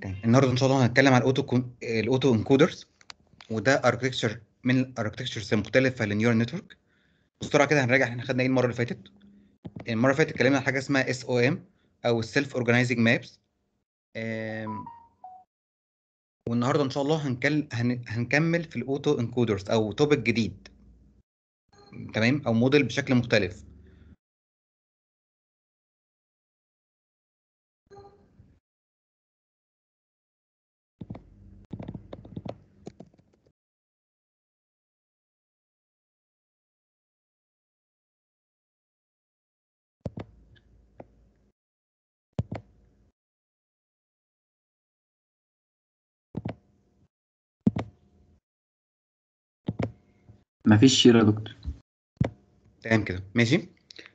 تمام النهارده ان شاء الله هنتكلم عن الاوتو كون... الاوتو انكودرز وده اركتكتشر من الاركتكتشرز المختلفه للنيورال نتورك بسرعه كده هنراجع احنا خدنا ايه المره اللي فاتت المره اللي فاتت اتكلمنا عن حاجه اسمها اس او ام او السيلف اورجانيزنج مابس والنهارده ان شاء الله هنكل... هن... هنكمل في الاوتو انكودرز او توبيك جديد تمام او موديل بشكل مختلف مفيش شير يا دكتور تمام كده ماشي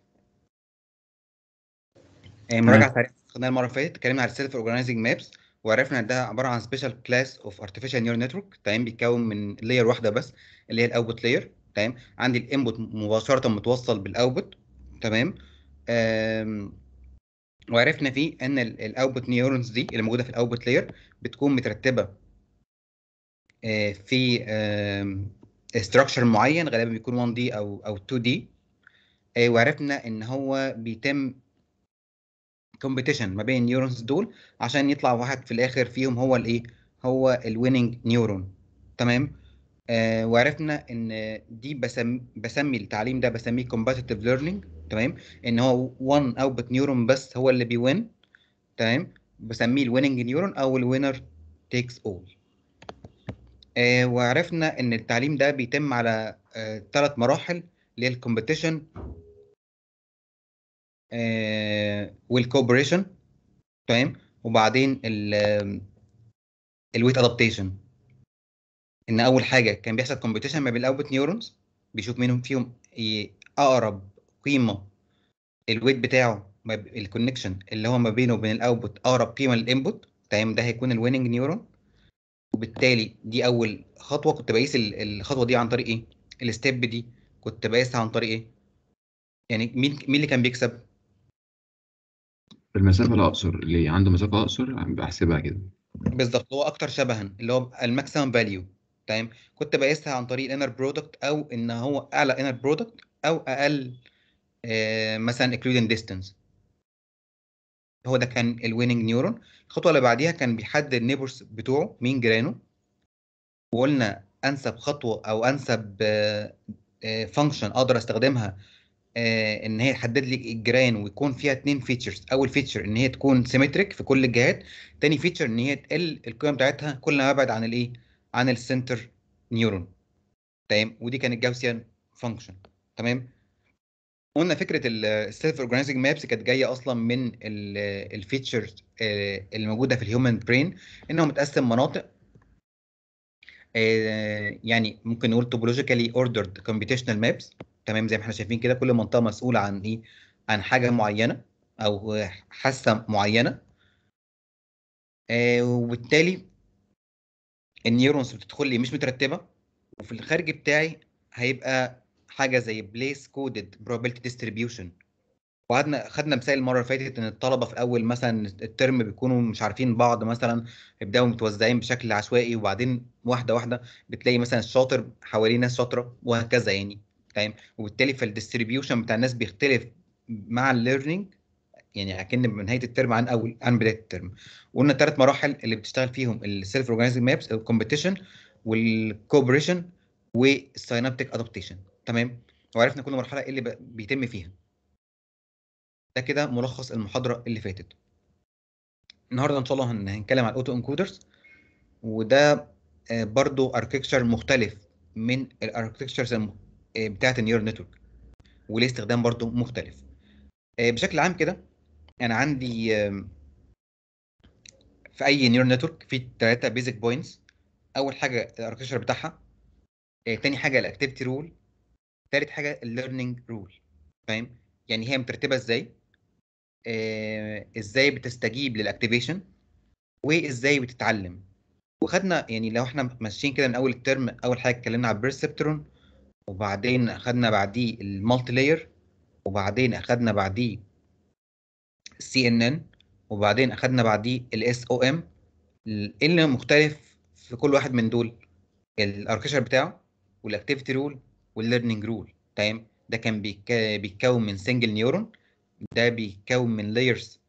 آه، مراجعه سريعه خدناها المره اللي فاتت اتكلمنا على السيلف اورجانيزنج مابس وعرفنا ان ده عباره عن سبيشال كلاس اوف ارتفيشال نيورال نتورك تمام بيتكون من لاير واحده بس اللي هي الاوتبوت لاير تمام عندي الانبوت مباشره متوصل بالاوتبوت تمام آم، وعرفنا فيه ان الاوتبوت نيورونز دي اللي موجوده في الاوتبوت لاير بتكون مترتبه آه، في استراكشر معين غالبا بيكون 1 دي او او 2 دي وعرفنا ان هو بيتم كومبيتيشن ما بين النيورونز دول عشان يطلع واحد في الاخر فيهم هو الايه هو الويننج نيورون تمام آه وعرفنا ان دي بسمي, بسمي التعليم ده بسميه كومباتيتيف ليرنينج تمام ان هو 1 اوتبوت نيورون بس هو اللي بيوين تمام بسميه الويننج نيورون او الوينر تيكس اول آه وعرفنا ان التعليم ده بيتم على ثلاث آه مراحل اللي هي الكومبيتيشن آه والكوبريشن تمام وبعدين الويت ادابتيشن ان اول حاجه كان بيحصل كومبيتيشن ما بين الاوتبوت نيورونز بيشوف مين فيهم اقرب قيمه الويت بتاعه الكونكشن اللي هو ما بينه وبين الاوتبوت اقرب قيمه للانبوت تمام ده هيكون الويننج نيورون وبالتالي دي اول خطوه كنت بقيس الخطوه دي عن طريق ايه الستيب دي كنت بقيسها عن طريق ايه يعني مين مين اللي كان بيكسب المسافة الأقصر اللي عنده مسافة أقصر بحسبها كده بالظبط هو اكتر شبها اللي هو الماكسيمم فاليو تمام كنت بقيسها عن طريق الانر برودكت او ان هو اعلى انر برودكت او اقل آه مثلا اكلودين ديستانس هو ده كان الويننج نيورون الخطوه اللي بعديها كان بيحدد النيبرز بتوعه مين جيرانه وقلنا انسب خطوه او انسب فانكشن اقدر استخدمها ان هي تحدد لي الجيران ويكون فيها اتنين فيتشرز اول فيتشر ان هي تكون سيمتريك في كل الجهات تاني فيتشر ان هي تقل القيم بتاعتها كل ما ابعد عن الايه عن السنتر نيورون تمام ودي كانت جاوسيان فانكشن تمام قلنا فكره السيلف اورجانيزنج مابس كانت جايه اصلا من الفيتشرز اللي موجوده في الهيومن برين انه متقسم مناطق يعني ممكن نقول توبولوجيكالي اوردرد كومبيتيشنال مابس تمام زي ما احنا شايفين كده كل منطقه مسؤوله عن ايه عن حاجه معينه او حاسه معينه آه وبالتالي النيورونز بتدخل لي مش مترتبه وفي الخارج بتاعي هيبقى حاجه زي بليس كودد probability ديستريبيوشن وقعدنا خدنا مثال المره اللي فاتت ان الطلبه في اول مثلا الترم بيكونوا مش عارفين بعض مثلا يبداوا متوزعين بشكل عشوائي وبعدين واحده واحده بتلاقي مثلا الشاطر حواليه ناس شاطره وهكذا يعني تمام وبالتالي فالديستريبيوشن بتاع الناس بيختلف مع الليرنينج يعني اكن من نهايه الترم عن اول عن بدايه الترم قلنا ثلاث مراحل اللي بتشتغل فيهم السيلف اورجانيزنج مابس الكومبيتيشن والكوبريشن والساينابتيك ادابتيشن تمام وعرفنا كل مرحله ايه اللي بيتم فيها ده كده ملخص المحاضره اللي فاتت النهارده ان شاء الله هنتكلم عن الاوتو انكودرز وده برضو اركتكتشر مختلف من الاركتكتشرز بتاعه النيورال نتورك وليه استخدام برضو مختلف بشكل عام كده انا عندي في اي نيورال نتورك في ثلاثه بيزك بوينتس اول حاجه الاركتكشر بتاعها تاني حاجه الاكتيفيتي رول تالت حاجه الليرنينج رول فاهم يعني هي مترتبه ازاي آه ازاي بتستجيب للاكتيفيشن وازاي بتتعلم وخدنا يعني لو احنا ماشيين كده من اول الترم اول حاجه اتكلمنا على البرسبترون وبعدين اخدنا بعديه المالتي لاير وبعدين اخدنا بعديه السي ان ان وبعدين اخدنا بعديه الاس او ام ال- ايه اللي مختلف في كل واحد من دول الاركشر بتاعه والاكتيفيتي رول والليرنينج رول تمام ده كان بيك- بيتكون من سنجل نيورون ده بيتكون من لايرز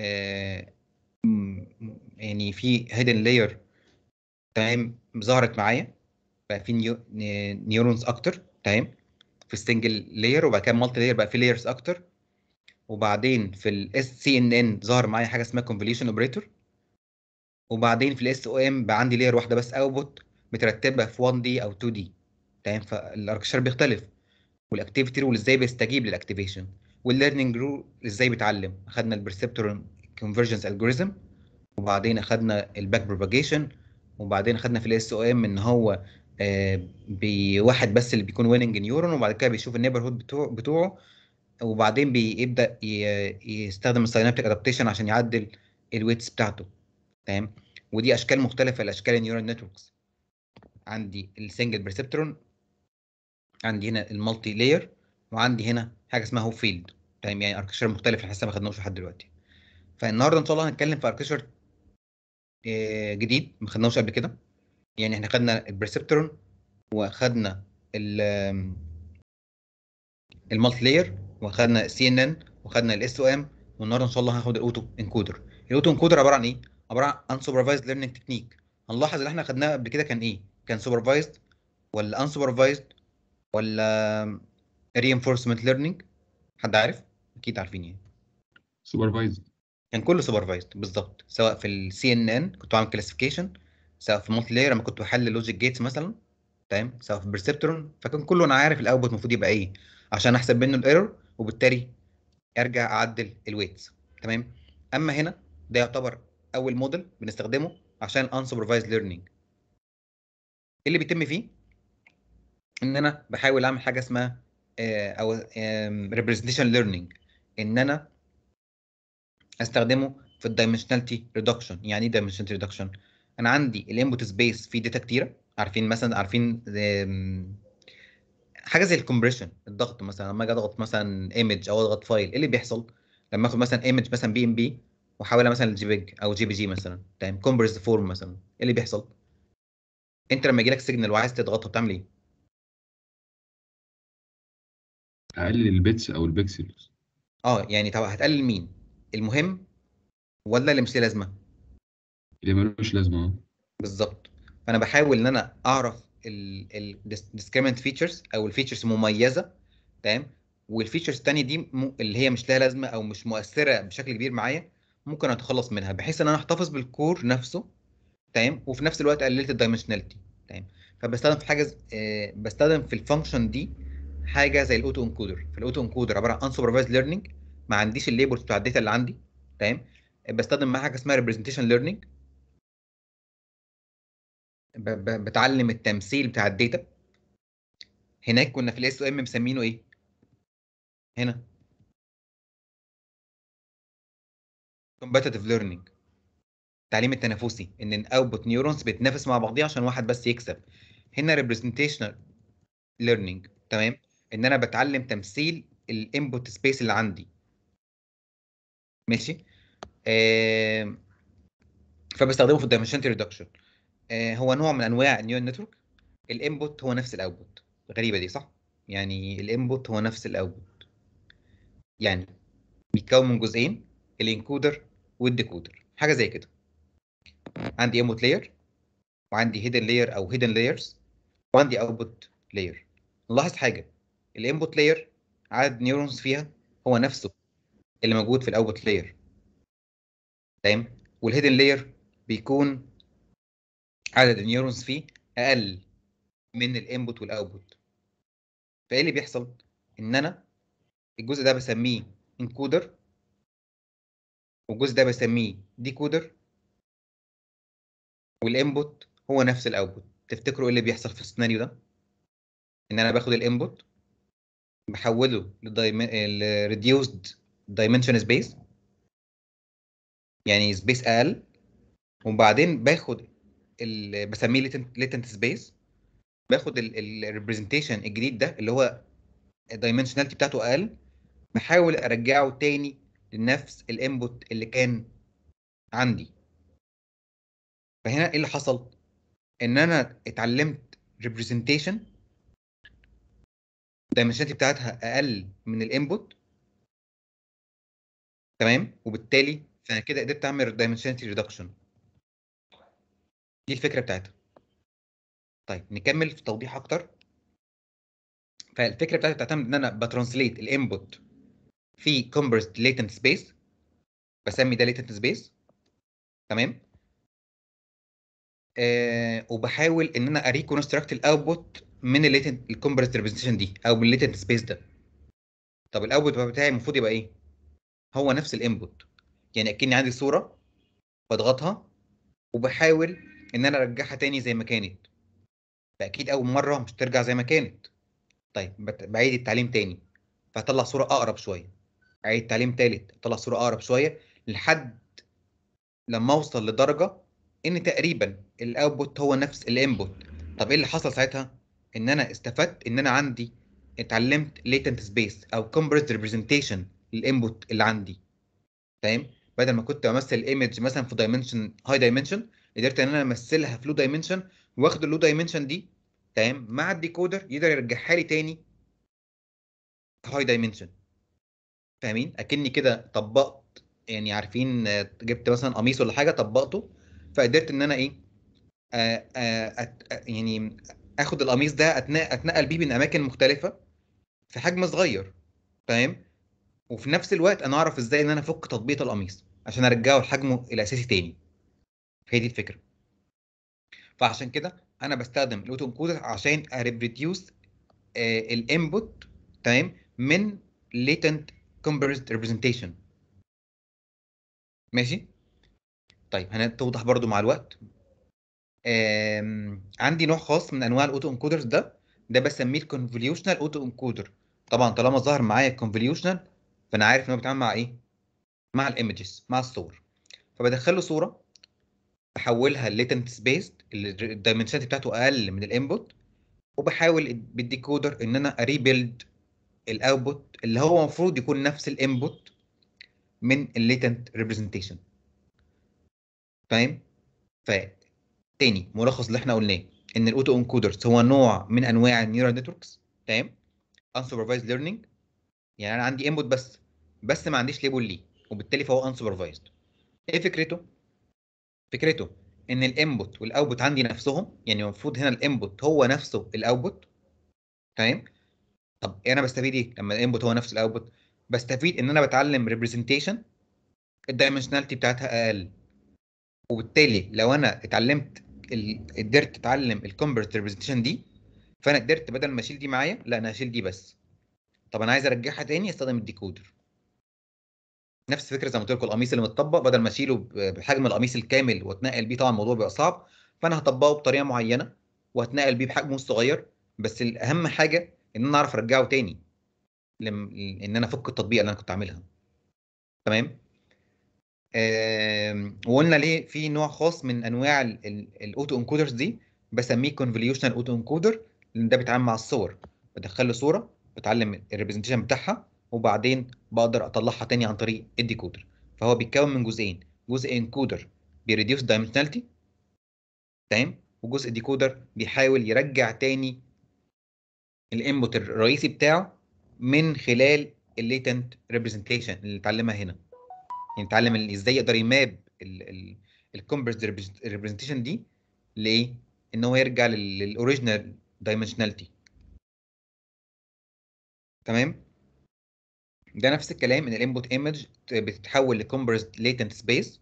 يعني في هيدن لاير تمام ظهرت معايا بقى في نيو نيورونز اكتر تمام في السنجل لاير وبعد كده مالتي لاير بقى في لايرز اكتر وبعدين في الاس سي ان ان ظهر معايا حاجه اسمها كونفوليوشن اوبريتور وبعدين في الاس او ام بقى عندي لاير واحده بس اوتبوت مترتبه في 1 دي او 2 دي تمام فالاركشر بيختلف والاكتيفيتي رول ازاي بيستجيب للاكتيفيشن والليرنينج رول ازاي بيتعلم اخدنا البرسبتور كونفرجنس الجوريزم وبعدين اخدنا الباك بروباجيشن وبعدين اخدنا في الاس او ام ان هو آه، بواحد بس اللي بيكون ويننج نيورون وبعد كده بيشوف النيبرهود بتوع بتوعه وبعدين بيبدا ي- يستخدم الساينابتيك ادابتيشن عشان يعدل الويتس بتاعته تمام ودي اشكال مختلفه لاشكال النيورال نتوركس عندي السنجل بريسبترون عندي هنا المالتي لاير وعندي هنا حاجه اسمها هوب فيلد تمام يعني اركشر مختلف احنا لسه ما خدناهوش لحد دلوقتي فالنهارده ان شاء الله هنتكلم في اركشر جديد ما خدناهوش قبل كده يعني احنا خدنا البريسبترون واخدنا ال المالتي لاير واخدنا السي ان ان واخدنا الاس او ام والنهارده ان شاء الله هناخد الاوتو انكودر الاوتو انكودر عباره عن ايه عباره عن انسوبرفايزد ليرنينج تكنيك هنلاحظ اللي احنا خدناه قبل كده كان ايه كان سوبرفايزد ولا انسوبرفايزد ولا reinforcement learning حد عارف اكيد عارفين يعني سوبرفايزد كان كله سوبرفايزد بالظبط سواء في السي ان ان كنت بعمل كلاسيفيكيشن سواء في مالتي لاير لما كنت بحل لوجيك جيتس مثلا تمام سواء في برسبترون فكان كله انا عارف الاوتبوت المفروض يبقى ايه عشان احسب منه الايرور وبالتالي ارجع اعدل الويتس تمام اما هنا ده يعتبر اول موديل بنستخدمه عشان unsupervised learning ايه اللي بيتم فيه ان انا بحاول اعمل حاجه اسمها آه، او آم، representation learning ان انا استخدمه في الدايمنشناليتي ريدكشن يعني ايه دايمنشناليتي ريدكشن انا عندي الانبوت سبيس فيه داتا كتيره عارفين مثلا عارفين آم، حاجه زي الكومبريشن الضغط مثلا لما اجي اضغط مثلا ايمج او اضغط فايل ايه اللي بيحصل لما اخد مثلا ايمج مثلا بي ام بي واحولها مثلا لجي بيج او جي بي جي مثلا تمام كومبريس فورم مثلا ايه اللي بيحصل انت لما يجي لك سيجنال وعايز تضغطه بتعمل ايه اقلل البيتس او البكسلز اه يعني طب هتقلل مين المهم ولا اللي مش ليه لازمه اللي ملوش لازمه اه بالظبط فانا بحاول ان انا اعرف ال discriminant features او الفيتشرز مميزه تمام والفيتشرز الثانيه دي م- اللي هي مش لها لازمه او مش مؤثره بشكل كبير معايا ممكن اتخلص منها بحيث ان انا احتفظ بالكور نفسه تمام وفي نفس الوقت قللت الدايمنشناليتي تمام فبستخدم في حاجه ز- آه، بستخدم في الفانكشن دي حاجه زي الاوتو انكودر في الاوتو انكودر عباره عن unsupervised learning ما عنديش الليبلز بتاع الداتا اللي عندي تمام بستخدم معاها حاجه اسمها representation learning ب- ب- بتعلم التمثيل بتاع الداتا هناك كنا في الاس او ام مسمينه ايه هنا competitive learning التعليم التنافسي ان الاوتبوت نيورونز بتنافس مع بعضيها عشان واحد بس يكسب هنا representational learning تمام ان انا بتعلم تمثيل الانبوت سبيس اللي عندي ماشي آه فبستخدمه في الدايمنشناليتي ريدكشن آه هو نوع من انواع النيورال نتورك الانبوت هو نفس الاوتبوت غريبه دي صح يعني الانبوت هو نفس الاوتبوت يعني بيتكون من جزئين الانكودر والديكودر حاجه زي كده عندي انبوت لاير وعندي هيدن لاير او هيدن لايرز وعندي اوتبوت لاير نلاحظ حاجه الانبوت لاير عدد نيورونز فيها هو نفسه اللي موجود في الاوتبوت لاير تمام والهيدن لاير بيكون عدد النيورونز فيه اقل من الانبوت والاوتبوت فايه اللي بيحصل ان انا الجزء ده بسميه انكودر والجزء ده بسميه ديكودر والانبوت هو نفس الاوتبوت تفتكروا ايه اللي بيحصل في السيناريو ده ان انا باخد الانبوت بحوله لريديوسد دايمنشن سبيس يعني سبيس اقل وبعدين باخد ال- بسميه ليتنت سبيس باخد الريبريزنتيشن الجديد ده اللي هو الدايمنشناليتي بتاعته اقل بحاول ارجعه تاني لنفس الانبوت اللي كان عندي فهنا ايه اللي حصل ان انا اتعلمت ريبريزنتيشن الدايمنشناليتي بتاعتها اقل من الانبوت تمام وبالتالي فانا كده قدرت اعمل دايمنشناليتي ريدكشن دي الفكره بتاعتها طيب نكمل في توضيح اكتر فالفكره بتاعتي بتعتمد ان انا بترانسليت الانبوت في كومبرست ليتنت سبيس بسمي ده ليتنت سبيس تمام آه وبحاول ان انا اريكونستراكت الاوتبوت من الليتنت الكومبرست ريبريزنتيشن دي او من الليتنت سبيس ده طب الاوتبوت بتاعي المفروض يبقى ايه هو نفس الانبوت يعني اكني عندي صوره بضغطها وبحاول ان انا ارجعها تاني زي ما كانت فاكيد اول مره مش ترجع زي ما كانت طيب بت- بعيد التعليم تاني فهطلع صوره اقرب شويه اعيد تعليم تالت اطلع صوره اقرب شويه لحد لما اوصل لدرجه ان تقريبا الاوتبوت هو نفس الانبوت طب ايه اللي حصل ساعتها ان انا استفدت ان انا عندي اتعلمت latent space او compressed representation للانبوت اللي عندي فاهم بدل ما كنت بمثل الايمج مثلا في دايمنشن هاي دايمنشن قدرت ان انا امثلها في لو دايمنشن واخد اللو دايمنشن دي تمام مع الديكودر يقدر يرجعها لي تاني هاي دايمنشن فاهمين اكني كده طبقت يعني عارفين آه، جبت مثلا قميص ولا حاجه طبقته فقدرت ان انا ايه آه آه أت آه، يعني اخد القميص ده أتنا- اتنقل بيه من اماكن مختلفه في حجم صغير تمام وفي نفس الوقت انا اعرف ازاي ان انا افك تطبيق القميص عشان ارجعه لحجمه الاساسي تاني هي دي الفكره فعشان كده انا بستخدم الاوتو انكودر عشان اريبريديوس الانبوت تمام من latent compressed representation ماشي طيب هنتوضح برضو مع الوقت آم، عندي نوع خاص من انواع الاوتو انكودرز ده ده بسميه الكونفوليوشنال اوتو انكودر طبعا طالما ظهر معايا الكونفوليوشنال فانا عارف ان هو بيتعامل مع ايه مع الايمجز مع الصور فبدخل له صوره بحولها ليتنت سبيس الدايمنشناليتي بتاعته اقل من الانبوت وبحاول بالديكودر ان انا اريبيلد الاوتبوت اللي هو المفروض يكون نفس الانبوت من الليتنت ريبريزنتيشن فاهم فتاني ملخص اللي احنا قلناه ان الاوتو انكودرز هو نوع من انواع النيورال نتوركس تمام unsupervised learning يعني انا عندي انبوت بس بس ما عنديش ليبل ليه وبالتالي فهو unsupervised ايه فكرته فكرته ان الانبوت والاوتبوت عندي نفسهم يعني المفروض هنا الانبوت هو نفسه الاوتبوت تمام طب انا بستفيد ايه لما الانبوت هو نفس الاوتبوت بستفيد ان انا بتعلم ريبريزنتيشن الدايمنشناليتي بتاعتها اقل وبالتالي لو انا اتعلمت ال- قدرت اتعلم الكومبرت ريبريزنتيشن دي فانا قدرت بدل ما اشيل دي معايا لا انا هشيل دي بس طب انا عايز ارجعها تاني استخدم الديكودر نفس فكره زي ما قلت لكم القميص اللي متطبق بدل ما اشيله ب- بحجم القميص الكامل واتنقل بيه طبعا الموضوع بيبقى صعب فانا هطبقه بطريقه معينه وهتنقل بيه بحجمه الصغير بس الاهم حاجه ان انا اعرف ارجعه تاني لم... ان انا افك التطبيق اللي انا كنت عاملها تمام آم، وقلنا ليه في نوع خاص من انواع الاوتو انكودرز دي بسميه كونفوليوشنال اوتو انكودر لان ده بيتعامل مع الصور بدخل له صوره بتعلم الريبريزنتيشن بتاعها وبعدين بقدر اطلعها تاني عن طريق الديكودر فهو بيتكون من جزئين جزء انكودر بيريديوس دايمنشناليتي تمام وجزء ديكودر بيحاول يرجع تاني الانبوت الرئيسي بتاعه من خلال الليتنت ريبريزنتيشن اللي اتعلمها هنا يعني اتعلم ال- ازاي يقدر يماب الكومبرس ريبريزنتيشن دي لايه ان هو يرجع للاوريجينال دايمنشناليتي تمام ده نفس الكلام ان الانبوت ايمج بتتحول لكومبرس ليتنت سبيس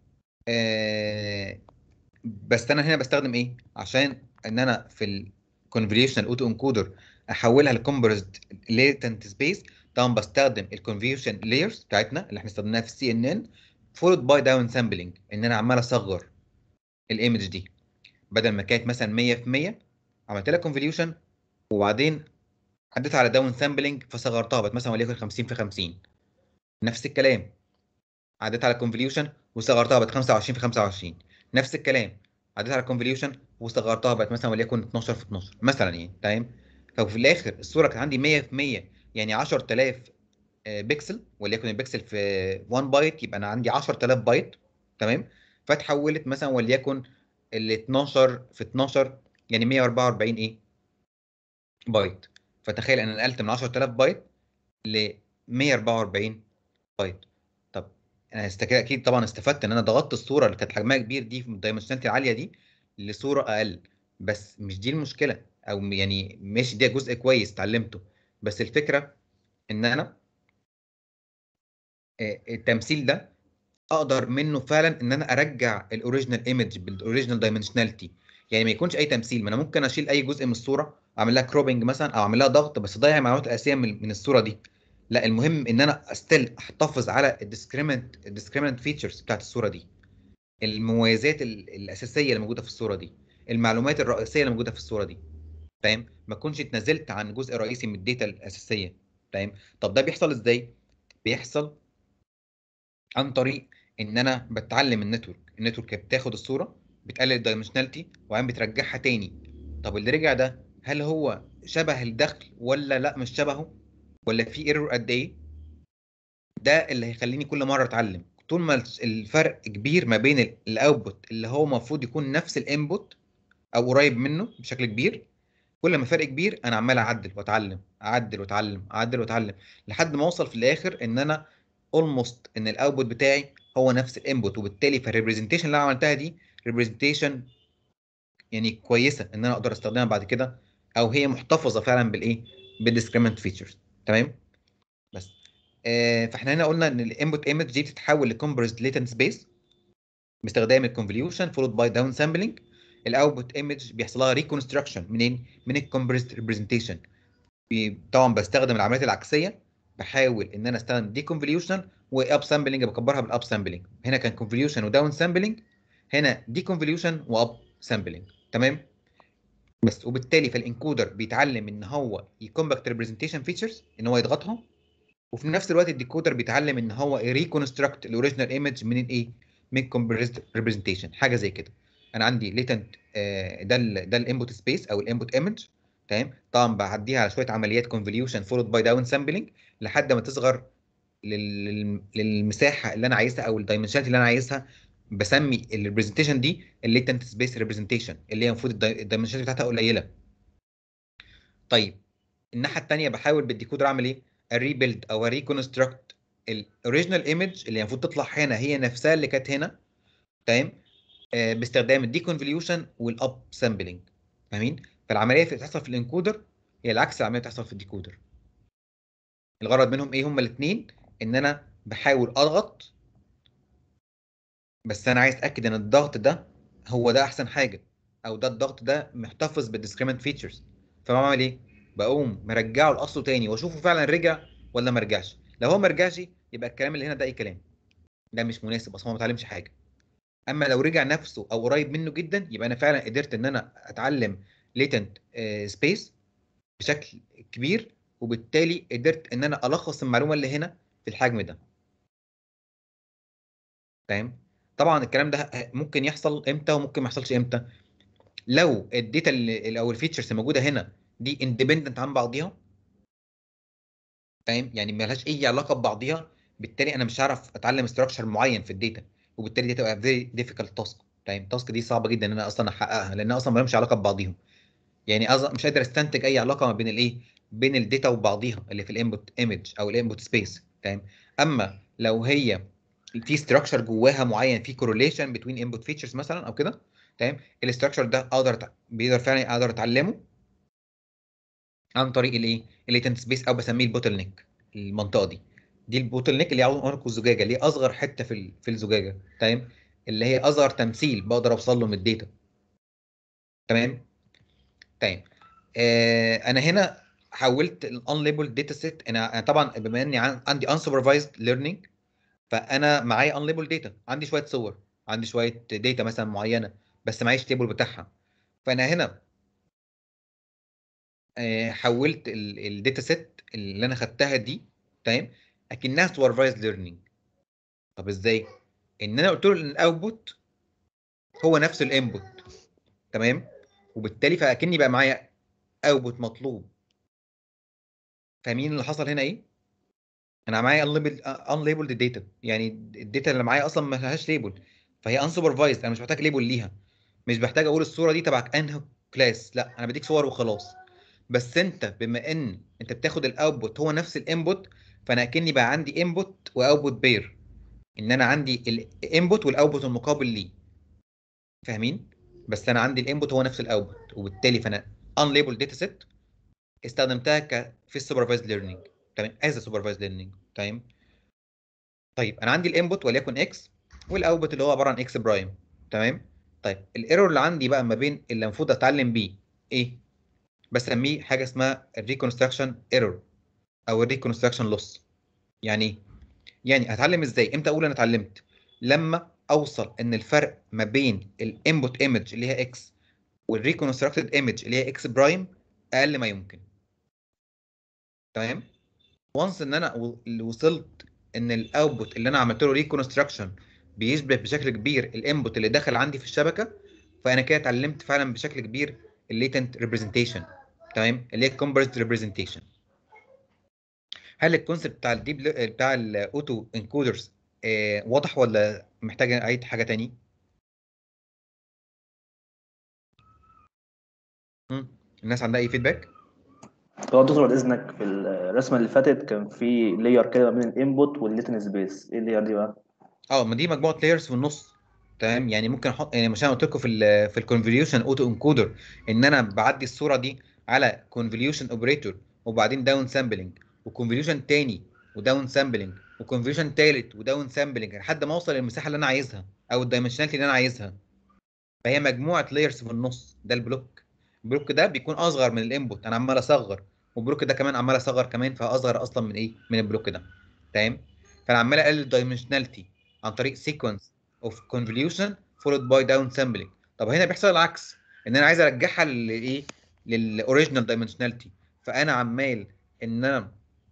بس انا هنا بستخدم ايه عشان ان انا في الكونفوليوشنال اوتو انكودر احولها لكومبرسد ليتنت سبيس طبعا بستخدم الكونفوليوشن لايرز بتاعتنا اللي احنا استخدمناها في السي ان ان فولد باي داون سامبلنج ان انا عمال اصغر الايمج دي بدل ما كانت مثلا 100% عملت لها كونفوليوشن وبعدين عديت على داون سامبلنج فصغرتها بقت مثلا وليكن 50 في 50 نفس الكلام عديت على كونفوليوشن وصغرتها بقت 25 في 25 نفس الكلام عديت على كونفوليوشن وصغرتها بقت مثلا وليكن 12 في 12 مثلا يعني تمام ففي الاخر الصوره كانت عندي 100% يعني 10000 آه، بكسل وليكن البكسل في 1 بايت يبقى انا عندي 10000 بايت تمام فتحولت مثلا وليكن ال 12 في 12 يعني 144 ايه بايت فتخيل انا نقلت من 10000 بايت ل 144 بايت طب انا است- اكيد طبعا استفدت ان انا ضغطت الصوره اللي كانت حجمها كبير دي في الدايمنشناليتي العاليه دي لصوره اقل بس مش دي المشكله او يعني ماشي ده جزء كويس اتعلمته بس الفكره ان انا آه، التمثيل ده اقدر منه فعلا ان انا ارجع الاوريجينال ايمج بالاوريجينال دايمنشناليتي يعني ما يكونش اي تمثيل ما انا ممكن اشيل اي جزء من الصوره اعمل لها كروبنج مثلا او اعمل لها ضغط بس اضيع المعلومات الاساسيه من من الصوره دي لا المهم ان انا استيل احتفظ على الديسكريمنت الديسكريمنت فيتشرز بتاعت الصوره دي المميزات ال- الاساسيه اللي موجوده في الصوره دي المعلومات الرئيسيه اللي موجوده في الصوره دي فاهم ما اكونش اتنازلت عن جزء رئيسي من الداتا الاساسيه فاهم طب ده بيحصل ازاي بيحصل عن طريق ان انا بتعلم النتورك النتورك بتاخد الصوره بتقلل الدايمنشناليتي وبعدين بترجعها تاني طب اللي رجع ده هل هو شبه الدخل ولا لا مش شبهه ولا في ايرور قد ايه ده اللي هيخليني كل مره اتعلم طول ما الفرق كبير ما بين الاوتبوت اللي هو المفروض يكون نفس الانبوت او قريب منه بشكل كبير كل ما الفرق كبير انا عمال اعدل واتعلم اعدل واتعلم اعدل واتعلم لحد ما اوصل في الاخر ان انا اولموست ان الاوتبوت بتاعي هو نفس الانبوت وبالتالي فالريبريزنتيشن اللي انا عملتها دي ريبريزنتيشن يعني كويسه ان انا اقدر استخدمها بعد كده او هي محتفظه فعلا بالايه بالديسكريمنت فيتشرز تمام بس آه فاحنا هنا قلنا ان الانبوت ايمج دي بتتحول لكومبريزد ليتنت سبيس باستخدام الكونفوليوشن فولود باي داون سامبلنج الاوتبوت ايمج بيحصل لها ريكونستراكشن منين من الكومبريزد ريبريزنتيشن طبعا بستخدم العمليات العكسيه بحاول ان انا استخدم دي كونفوليوشن واب سامبلنج بكبرها بالاب سامبلنج هنا كان كونفوليوشن وداون سامبلنج هنا دي كونفوليوشن واب سامبلنج تمام بس وبالتالي فالانكودر بيتعلم ان هو يكومباكت ريبريزنتيشن فيتشرز ان هو يضغطها وفي نفس الوقت الديكودر بيتعلم ان هو يريكونستراكت الاوريجينال ايمج من الايه من كومبريزد ريبريزنتيشن حاجه زي كده انا عندي ليتنت ده ال ده الانبوت سبيس او الانبوت ايمج تمام طبعا بعديها على شويه عمليات كونفوليوشن فولود باي داون سامبلنج لحد ما تصغر لل- للمساحه اللي انا عايزها او الدايمنشناليتي اللي انا عايزها بسمي الريبريزنتيشن دي الليتنت سبيس ريبريزنتيشن اللي هي المفروض الدايمنشناليتي بتاعتها قليله طيب الناحيه الثانيه بحاول بالديكودر اعمل ايه اريبيلد او اريكونستراكت الاوريجينال ايمج اللي المفروض تطلع هنا هي نفسها اللي كانت هنا تمام آه باستخدام الديكونفوليوشن والاب سامبلنج فاهمين فالعمليه اللي بتحصل في الانكودر هي العكس العمليه اللي بتحصل في الديكودر الغرض منهم ايه هما الاثنين ان انا بحاول اضغط بس انا عايز اتاكد ان الضغط ده هو ده احسن حاجه او ده الضغط ده محتفظ بالديسكريمنت فيتشرز فبعمل ايه بقوم مرجعه لاصله تاني واشوفه فعلا رجع ولا ما رجعش لو هو ما رجعش يبقى الكلام اللي هنا ده اي كلام ده مش مناسب اصلا هو ما اتعلمش حاجه اما لو رجع نفسه او قريب منه جدا يبقى انا فعلا قدرت ان انا اتعلم ليتنت سبيس بشكل كبير وبالتالي قدرت ان انا الخص المعلومه اللي هنا في الحجم ده فاهم طبعا الكلام ده ممكن يحصل امتى وممكن ما يحصلش امتى لو الداتا اللي او الفيتشرز الموجوده هنا دي اندبندنت عن بعضيها فاهم يعني ما لهاش اي علاقه ببعضيها بالتالي انا مش هعرف اتعلم استراكشر معين في الداتا وبالتالي دي تبقى فيري ديفيكالت تاسك فاهم التاسك دي صعبه جدا ان انا اصلا احققها لانها اصلا ما لهمش علاقه ببعضيهم يعني أصلا مش قادر استنتج اي علاقه ما بين الايه بين الداتا وبعضيها اللي في الانبوت ايمج او الانبوت سبيس تمام اما لو هي في ستراكشر جواها معين في كورليشن بين انبوت فيتشرز مثلا او كده تمام الاستراكشر ده اقدر أتع- بيقدر فعلا اقدر اتعلمه عن طريق الايه الليتنت سبيس او بسميه البوتل نيك المنطقه دي دي البوتل نيك اللي هي عنق الزجاجه اللي هي اصغر حته في ال- في الزجاجه تمام اللي هي اصغر تمثيل بقدر اوصل له من الداتا تمام تمام آه انا هنا حولت الانليبل داتا سيت انا أنا طبعا بما اني عن- عندي unsupervised ليرنينج فانا معايا unlabeled داتا عندي شويه صور عندي شويه داتا مثلا معينه بس معيش تيبل بتاعها فانا هنا آه، حولت الداتا سيت اللي انا خدتها دي تمام اكنها سوبرفايزد ليرنينج طب ازاي ان انا قلت له ان الاوتبوت هو نفس الانبوت تمام وبالتالي فاكني بقى معايا اوتبوت مطلوب فاهمين اللي حصل هنا ايه انا معايا unlabeled داتا يعني الداتا اللي معايا اصلا ما لهاش ليبل فهي unsupervised انا مش محتاج ليبل ليها مش بحتاج اقول الصوره دي تبع انهي كلاس لا انا بديك صور وخلاص بس انت بما ان انت بتاخد الاوتبوت هو نفس الانبوت فانا اكني بقى عندي انبوت واوتبوت بير ان انا عندي الانبوت والاوتبوت المقابل ليه فاهمين بس انا عندي الانبوت هو نفس الاوتبوت وبالتالي فانا unlabeled داتا سيت استخدمتها ك في السوبرفايزد ليرنينج تمام از سوبرفايزد ليرنينج تمام طيب انا عندي الانبوت وليكن اكس والاوتبوت اللي هو عباره عن اكس برايم تمام طيب الايرور اللي عندي بقى ما بين اللي المفروض اتعلم بيه ايه بسميه حاجه اسمها الريكونستراكشن ايرور او الريكونستراكشن لوس يعني ايه يعني هتعلم ازاي امتى اقول انا اتعلمت لما اوصل ان الفرق ما بين الانبوت ايمج اللي هي اكس والريكونستراكتد ايمج اللي هي اكس برايم اقل ما يمكن تمام وانس ان انا و- وصلت ان الاوتبوت اللي انا عملت له ريكونستراكشن بيشبه بشكل كبير الانبوت اللي دخل عندي في الشبكه فانا كده اتعلمت فعلا بشكل كبير الليتنت ريبريزنتيشن تمام اللي هي الكومبرست ريبريزنتيشن هل الكونسيبت بتاع الديب بتاع الاوتو انكودرز واضح ولا محتاج اعيد حاجه تاني مم. الناس عندها اي فيدباك هو دكتور بعد اذنك في الرسمه اللي فاتت كان في لاير كده ما بين الانبوت والليتن سبيس ايه اللاير دي بقى؟ اه ما دي مجموعه لايرز في النص تمام يعني ممكن احط يعني مش انا قلت لكم في ال في الكونفوليوشن اوتو انكودر ان انا بعدي الصوره دي على كونفوليوشن اوبريتور وبعدين داون سامبلنج وكونفوليوشن تاني وداون سامبلنج وكونفوليوشن تالت وداون سامبلنج لحد ما اوصل للمساحه اللي انا عايزها او الدايمنشناليتي اللي انا عايزها فهي مجموعه لايرز في النص ده البلوك البلوك ده بيكون اصغر من الانبوت انا عمال اصغر والبلوك ده كمان عمال اصغر كمان فاصغر اصلا من ايه من البلوك ده تمام فانا عمال اقلل الدايمنشناليتي عن طريق سيكونس اوف كونفوليوشن فولود باي داون سامبلنج طب هنا بيحصل العكس ان انا عايز ارجعها للايه للاوريجينال دايمنشناليتي فانا عمال ان انا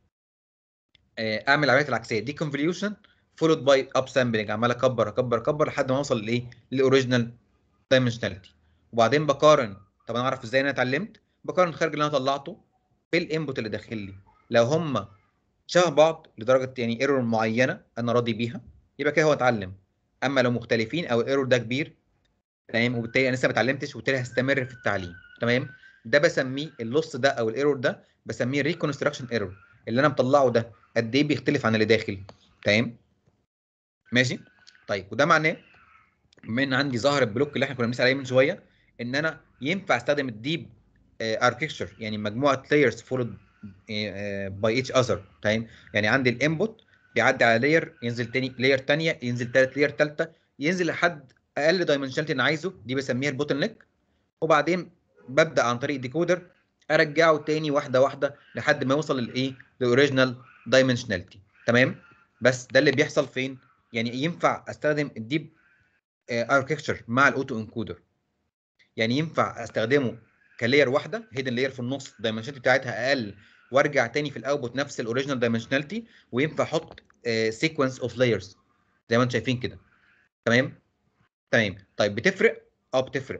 آه، اعمل العمليات العكسيه دي كونفوليوشن فولود باي اب سامبلنج عمال اكبر اكبر اكبر لحد ما اوصل لايه للاوريجينال دايمنشناليتي وبعدين بقارن طب انا اعرف ازاي انا اتعلمت بقارن الخارج اللي انا طلعته بالانبوت اللي داخل لي لو هم شبه بعض لدرجه يعني ايرور معينه انا راضي بيها يبقى كده هو اتعلم اما لو مختلفين او الايرور ده كبير تمام وبالتالي انا لسه ما اتعلمتش وبالتالي هستمر في التعليم تمام ده بسميه اللص ده او الايرور ده بسميه ريكونستراكشن ايرور اللي انا مطلعه ده قد ايه بيختلف عن اللي داخل تمام ماشي طيب وده معناه بما ان عندي ظهر البلوك اللي احنا كنا بنسال عليه من شويه ان انا ينفع استخدم الديب اركتشر يعني مجموعه لايرز فولود باي ايتش اذر تمام يعني عندي الانبوت بيعدي على لاير ينزل تاني لاير تانية ينزل تالت لاير تالتة ينزل لحد اقل دايمنشناليتي انا عايزه دي بسميها البوتل نيك وبعدين ببدا عن طريق ديكودر ارجعه تاني واحده واحده لحد ما يوصل للايه للاوريجينال دايمنشناليتي تمام بس ده اللي بيحصل فين يعني ينفع استخدم الديب اركتشر مع الاوتو انكودر يعني ينفع استخدمه كلاير واحده هيدن لاير في النص الدايمنشناليتي بتاعتها اقل وارجع تاني في الاوتبوت نفس الاوريجينال دايمنشناليتي وينفع احط سيكونس اوف لايرز زي ما انتم شايفين كده تمام تمام طيب بتفرق اه بتفرق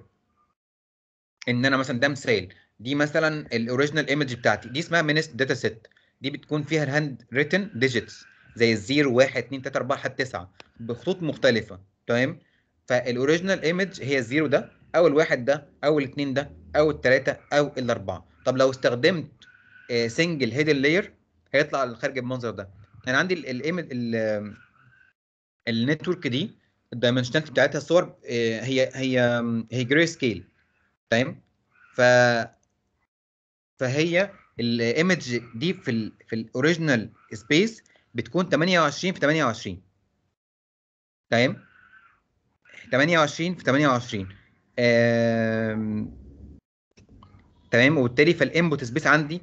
ان انا مثلا ده مثال دي مثلا الاوريجينال ايمج بتاعتي دي اسمها مينست داتا سيت دي بتكون فيها الهاند ريتن ديجيتس زي الزيرو 1 2 3 4 لحد 9 بخطوط مختلفه تمام فالاوريجينال ايمج هي الزيرو ده او الواحد ده او الاثنين ده او الثلاثه او الاربعه طب لو استخدمت سنجل هيدن لاير هيطلع الخارج بالمنظر ده انا عندي الايمج النتورك دي الدايمنشناليتي بتاعتها الصور آه، هي هي هي جراي سكيل تمام ف فهي الايمج دي في ال في الاوريجينال سبيس بتكون 28 في 28 تمام 28 في 28 آم، تمام وبالتالي فالانبوت سبيس عندي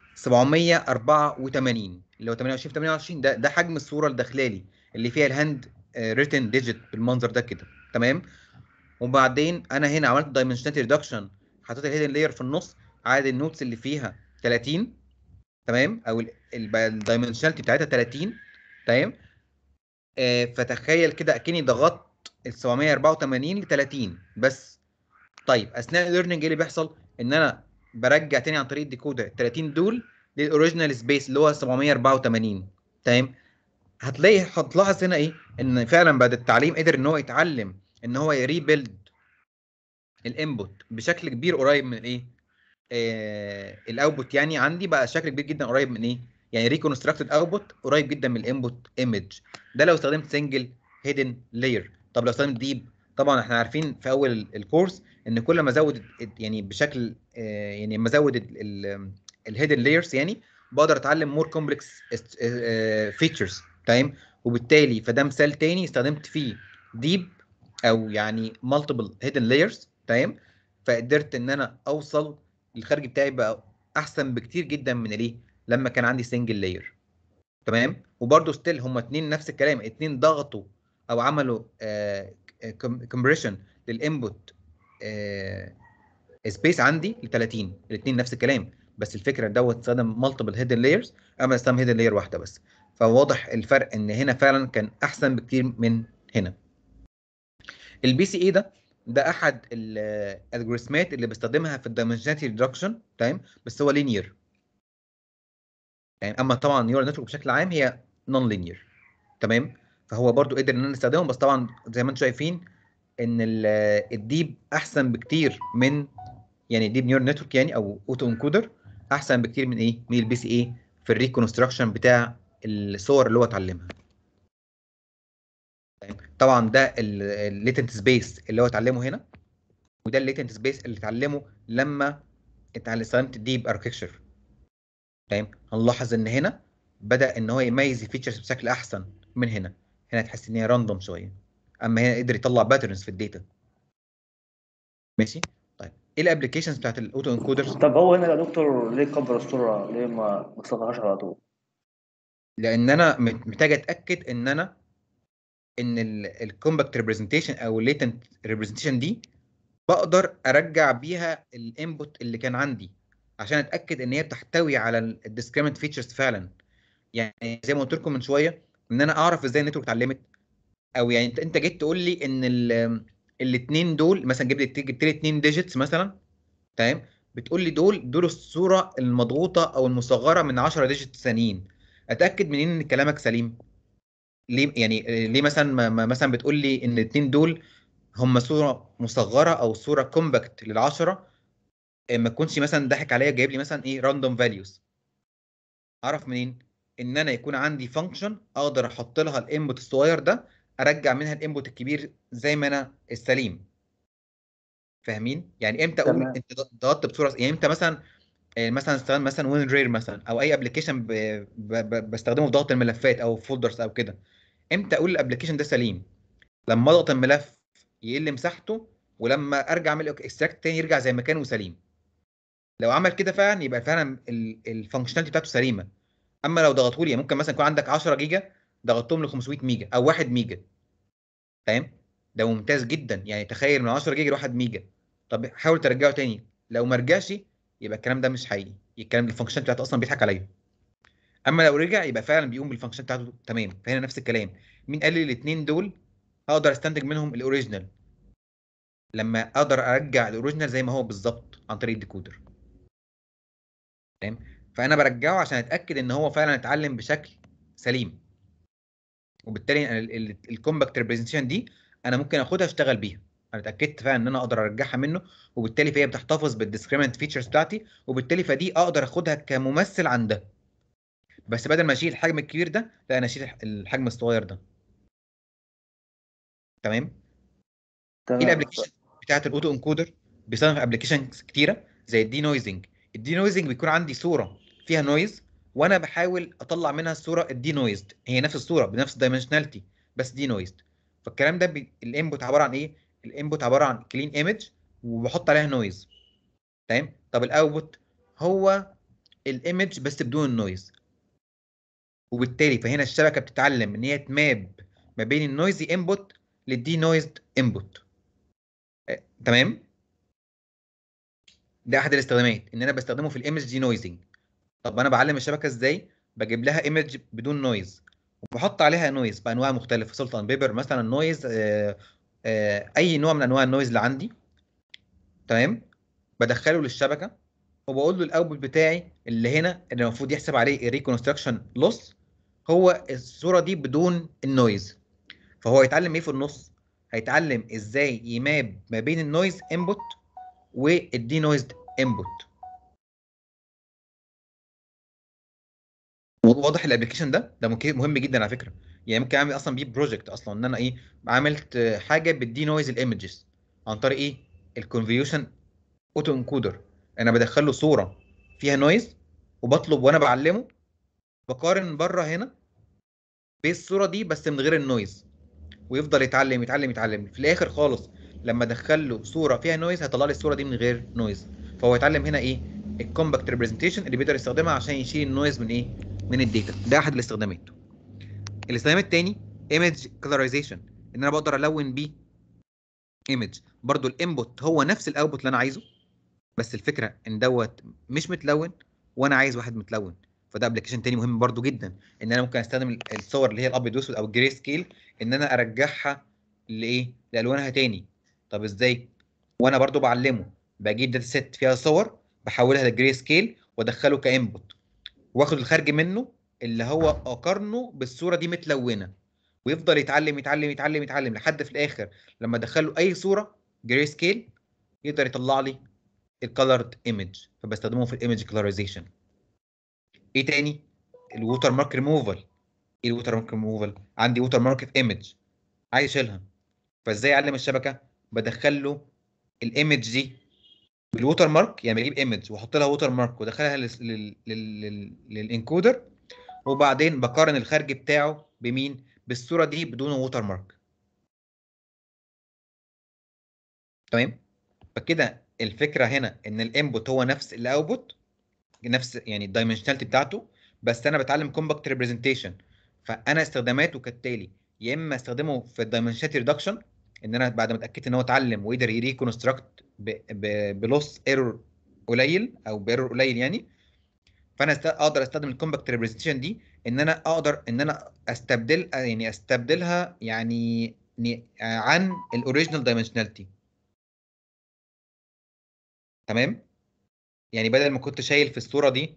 784 اللي هو 28 في 28 ده ده حجم الصوره الداخله لي اللي فيها الهاند ريتن ديجيت بالمنظر ده كده تمام وبعدين انا هنا عملت دايمنشناليتي ريدكشن حطيت الهيدن لاير في النص عدد النوتس اللي فيها 30 تمام او الدايمنشناليتي بتاعتها 30 تمام آه فتخيل كده اكني ضغطت ال 784 ل 30 بس طيب اثناء الليرنينج ايه اللي بيحصل ان انا برجع تاني عن طريق الديكودر ال 30 دول للاوريجينال سبيس اللي هو 784 تمام هتلاقي هتلاحظ هنا ايه ان فعلا بعد التعليم قدر ان هو يتعلم ان هو يريبيلد الانبوت بشكل كبير قريب من الايه آه الاوتبوت يعني عندي بقى شكل كبير جدا قريب من ايه يعني ريكونستراكتد اوتبوت قريب جدا من الانبوت ايمج ده لو استخدمت سنجل هيدن لاير طب لو استخدمت ديب طبعا احنا عارفين في اول ال- الكورس ان كل ما ازود ال- يعني بشكل آه، يعني لما ازود الهيدن لايرز يعني بقدر اتعلم مور كومبلكس فيتشرز تمام وبالتالي فده مثال تاني استخدمت فيه ديب او يعني مالتيبل هيدن لايرز تمام فقدرت ان انا اوصل الخارج بتاعي بقى احسن بكتير جدا من الايه لما كان عندي سنجل لاير تمام وبرده ستيل هما اتنين نفس الكلام اتنين ضغطوا او عملوا كومبريشن للانبوت سبيس عندي ل 30 الاثنين نفس الكلام بس الفكره دوت استخدم مالتيبل هيدن لايرز اما استخدم هيدن لاير واحده بس فواضح الفرق ان هنا فعلا كان احسن بكتير من هنا البي سي اي ده ده احد الالجوريثمات اللي بستخدمها في الدايمنشناليتي ريدكشن تمام بس هو لينير يعني اما طبعا نيورال نتورك بشكل عام هي نون لينير تمام فهو برضو قدر ان انا استخدمهم بس طبعا زي ما انتم شايفين ان ال- الديب احسن بكتير من يعني ديب نيورال نتورك يعني او اوتو انكودر احسن بكتير من ايه من البي سي اي في الريكونستراكشن بتاع الصور اللي هو اتعلمها تمام؟ طبعا ده الليتنت سبيس اللي هو اتعلمه هنا وده الليتنت سبيس اللي اتعلمه لما اتعلم- استخدمت الديب اركتشر تمام هنلاحظ ان هنا بدا ان هو يميز الفيتشرز بشكل احسن من هنا هنا تحس ان هي راندوم شويه اما هنا قدر يطلع باترنز في الداتا ماشي طيب ايه الابلكيشنز بتاعت الاوتو انكودرز طب هو هنا يا دكتور ليه كبر الصورة ليه ما ما صغرهاش على طول لان انا مت- محتاج اتاكد ان انا ان الكومباكت ريبريزنتيشن او الليتنت ريبريزنتيشن دي بقدر ارجع بيها الانبوت اللي كان عندي عشان اتاكد ان هي بتحتوي على الديسكريمنت فيتشرز فعلا يعني زي ما قلت لكم من شويه ان انا اعرف ازاي النتورك اتعلمت او يعني انت انت جيت تقول لي ان الاثنين دول مثلا جبت لي جبت لي اثنين ديجيتس مثلا تمام بتقول لي دول دول الصوره المضغوطه او المصغره من 10 ديجيتس ثانيين اتاكد منين ان كلامك سليم ليه يعني ليه مثلا ما ما- مثلا بتقول لي ان الاثنين دول هم صوره مصغره او صوره كومباكت للعشره إيه، ما تكونش مثلا ضاحك عليا جايب لي مثلا ايه راندوم فاليوز اعرف منين ان انا يكون عندي فانكشن اقدر احط لها الانبوت الصغير ده ارجع منها الانبوت الكبير زي ما انا السليم فاهمين يعني امتى اقول تمام. انت ضغطت بصوره يعني امتى مثلا آه، مثلا استخدم مثلا وين رير مثلا او اي ابلكيشن بستخدمه في ضغط الملفات او فولدرز او كده امتى اقول الابلكيشن ده سليم لما اضغط الملف يقل مساحته ولما ارجع اعمل اكستراكت تاني يرجع زي ما كان وسليم لو عمل كده فعلا يبقى فعلا الفانكشناليتي بتاعته سليمه اما لو ضغطوا لي ممكن مثلا يكون عندك 10 جيجا ضغطتهم ل 500 ميجا او 1 ميجا فاهم ده ممتاز جدا يعني تخيل من 10 جيجا ل 1 ميجا طب حاول ترجعه تاني لو ما رجعش يبقى الكلام ده مش حقيقي الكلام الفانكشن بتاعته اصلا بيضحك عليا اما لو رجع يبقى فعلا بيقوم بالفانكشن بتاعته تمام فهنا نفس الكلام مين قال لي الاثنين دول اقدر استنتج منهم الاوريجينال لما اقدر ارجع الاوريجينال زي ما هو بالظبط عن طريق الديكودر تمام فانا برجعه عشان اتاكد ان هو فعلا اتعلم بشكل سليم وبالتالي الكومباكت ريبريزنتيشن دي انا ممكن اخدها اشتغل بيها انا اتاكدت فعلا ان انا اقدر ارجعها منه وبالتالي فهي بتحتفظ بالديسكريمنت فيتشرز بتاعتي وبالتالي فدي اقدر اخدها كممثل عن ده بس بدل ما اشيل الحجم الكبير ده لا انا اشيل الح- الحجم الصغير ده تمام ايه تمام الابلكيشن بتاعت الاوتو انكودر بيستخدم في ابلكيشنز كتيره زي الدي نويزنج الدي نويزنج بيكون عندي صوره فيها نويز وانا بحاول اطلع منها الصوره الدي نويزد هي نفس الصوره بنفس الدايمنشناليتي بس دي نويزد فالكلام ده بي... الانبوت عباره عن ايه الانبوت عباره عن كلين ايمج وبحط عليها نويز تمام طب الاوتبوت هو الايمج بس بدون النويز وبالتالي فهنا الشبكه بتتعلم ان هي تماب ما بين النويزي انبوت للدي نويزد انبوت تمام ده احد الاستخدامات ان انا بستخدمه في الايمج دي نويزنج طب انا بعلم الشبكه ازاي بجيب لها ايمج بدون نويز وبحط عليها نويز بانواع مختلفه سلطان بيبر مثلا نويز آه آه اي نوع من انواع النويز اللي عندي تمام بدخله للشبكه وبقول له الاوتبوت بتاعي اللي هنا اللي المفروض يحسب عليه الريكونستراكشن لوس هو الصوره دي بدون النويز فهو يتعلم ايه في النص هيتعلم ازاي يماب ما بين النويز انبوت والدي نويزد انبوت واضح الابلكيشن ده ده ممكن- مهم جدا على فكره يعني ممكن اعمل اصلا بيه بروجكت اصلا ان انا ايه عملت آه، حاجه بالدي نويز الايمجز عن طريق ايه الكونفوليوشن اوتو انكودر انا بدخل له صوره فيها نويز وبطلب وانا بعلمه بقارن بره هنا بالصوره دي بس من غير النويز ويفضل يتعلم يتعلم يتعلم في الاخر خالص لما ادخل له صوره فيها نويز هيطلع لي الصوره دي من غير نويز فهو يتعلم هنا ايه الكومباكت ريبريزنتيشن اللي بيقدر يستخدمها عشان يشيل النويز من ايه من الداتا ده احد الاستخدامات الاستخدام الثاني ايمج كلرايزيشن ان انا بقدر الون بيه ايمج برضو الانبوت هو نفس الاوتبوت اللي انا عايزه بس الفكره ان دوت مش متلون وانا عايز واحد متلون فده ابلكيشن تاني مهم برضو جدا ان انا ممكن استخدم الصور اللي هي الابيض واسود او الجري سكيل ان انا ارجعها لايه لالوانها تاني طب ازاي وانا برضو بعلمه بجيب داتا سيت فيها صور بحولها لجري سكيل وادخله كانبوت واخد الخارج منه اللي هو اقارنه بالصوره دي متلونه ويفضل يتعلم يتعلم يتعلم يتعلم لحد في الاخر لما ادخله اي صوره جري سكيل يقدر يطلع لي الكالرد ايمج فبستخدمه في الايمج كلاريزيشن ايه تاني الووتر مارك ريموفال ايه الووتر مارك ريموفال عندي ووتر مارك في ايمج عايز اشيلها فازاي اعلم الشبكه بدخل له الايمج دي بالووتر مارك يعني بجيب ايمج واحط لها ووتر مارك وادخلها لل- لل- لل- لل- للانكودر وبعدين بقارن الخارج بتاعه بمين بالصوره دي بدون ووتر مارك تمام فكده الفكره هنا ان الانبوت هو نفس الاوتبوت نفس يعني الدايمنشناليتي بتاعته بس انا بتعلم كومباكت ريبريزنتيشن فانا استخداماته كالتالي يا اما استخدمه في الدايمنشناليتي ريدكشن ان انا بعد ما اتاكدت ان هو اتعلم وقدر يريكونستراكت بلوس ايرور قليل او بايرور قليل يعني فانا است- اقدر استخدم الكومباكت ريبريزنتيشن دي ان انا اقدر ان انا استبدل يعني استبدلها يعني ن- عن الاوريجينال دايمنشناليتي تمام يعني بدل ما كنت شايل في الصوره دي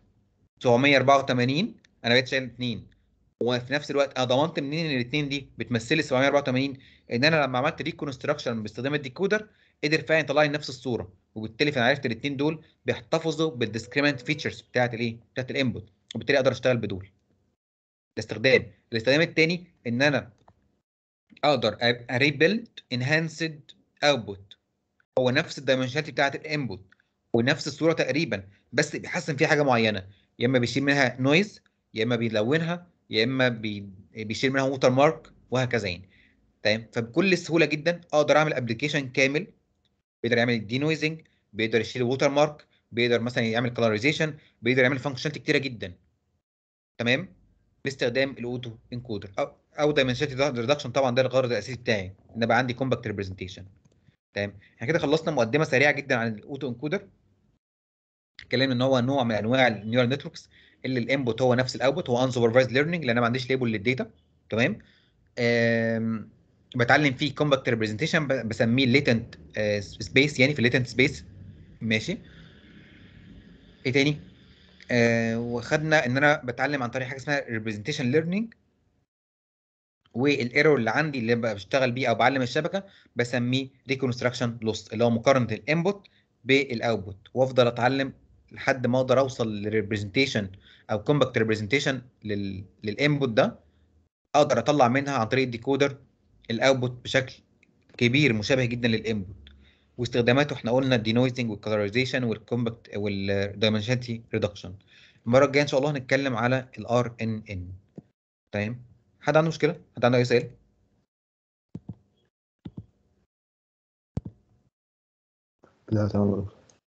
784 انا بقيت شايل 2 وفي نفس الوقت انا ضمنت منين ان الاثنين دي بتمثل لي 784 ان انا لما عملت ريكونستراكشن باستخدام الديكودر قدر فعلا يطلع لي نفس الصوره وبالتالي فانا عرفت الاثنين دول بيحتفظوا بالديسكريمنت فيتشرز بتاعت الايه بتاعت الانبوت وبالتالي اقدر اشتغل بدول ده استخدام الاستخدام الثاني ان انا اقدر اريبيلد انهانسد اوتبوت هو نفس الدايمنشناليتي بتاعت الانبوت ونفس الصوره تقريبا بس بيحسن فيها حاجه معينه يا اما بيشيل منها نويز يا اما بيلونها يا اما بي... بيشيل منها ووتر مارك وهكذا يعني تمام فبكل سهوله جدا اقدر اعمل ابلكيشن كامل بيقدر يعمل الدي نويزنج بيقدر يشيل الووتر مارك بيقدر مثلا يعمل كلاريزيشن بيقدر يعمل فانكشناليتي كتيره جدا تمام باستخدام الاوتو انكودر او او دايمنشناليتي ريدكشن طبعا ده الغرض الاساسي بتاعي ان يبقى عندي كومباكت ريبريزنتيشن تمام احنا كده خلصنا مقدمه سريعه جدا عن الاوتو انكودر اتكلمنا ان هو نوع من انواع النيورال نتوركس اللي الانبوت هو نفس الاوتبوت هو انسوبرفايزد ليرنينج لان انا ما عنديش ليبل للداتا تمام آم، بتعلم فيه كومباكت ريبريزنتيشن بسميه ليتنت سبيس يعني في ليتنت سبيس ماشي ايه تاني آه وخدنا ان انا بتعلم عن طريق حاجه اسمها ريبريزنتيشن ليرنينج والايرور اللي عندي اللي بشتغل بيه او بعلم الشبكه بسميه ريكونستراكشن لوس اللي هو مقارنه الانبوت بالاوتبوت وافضل اتعلم لحد ما اقدر اوصل للريبريزنتيشن او كومباكت ريبريزنتيشن للانبوت ده اقدر اطلع منها عن طريق الديكودر الاوتبوت بشكل كبير مشابه جدا للانبوت واستخداماته احنا قلنا الدينويزنج والكلرايزيشن والكومباكت والدايمنشناليتي ريدكشن المره الجايه ان شاء الله هنتكلم على الار ان ان تمام حد عنده مشكله حد عنده اي سؤال لا تمام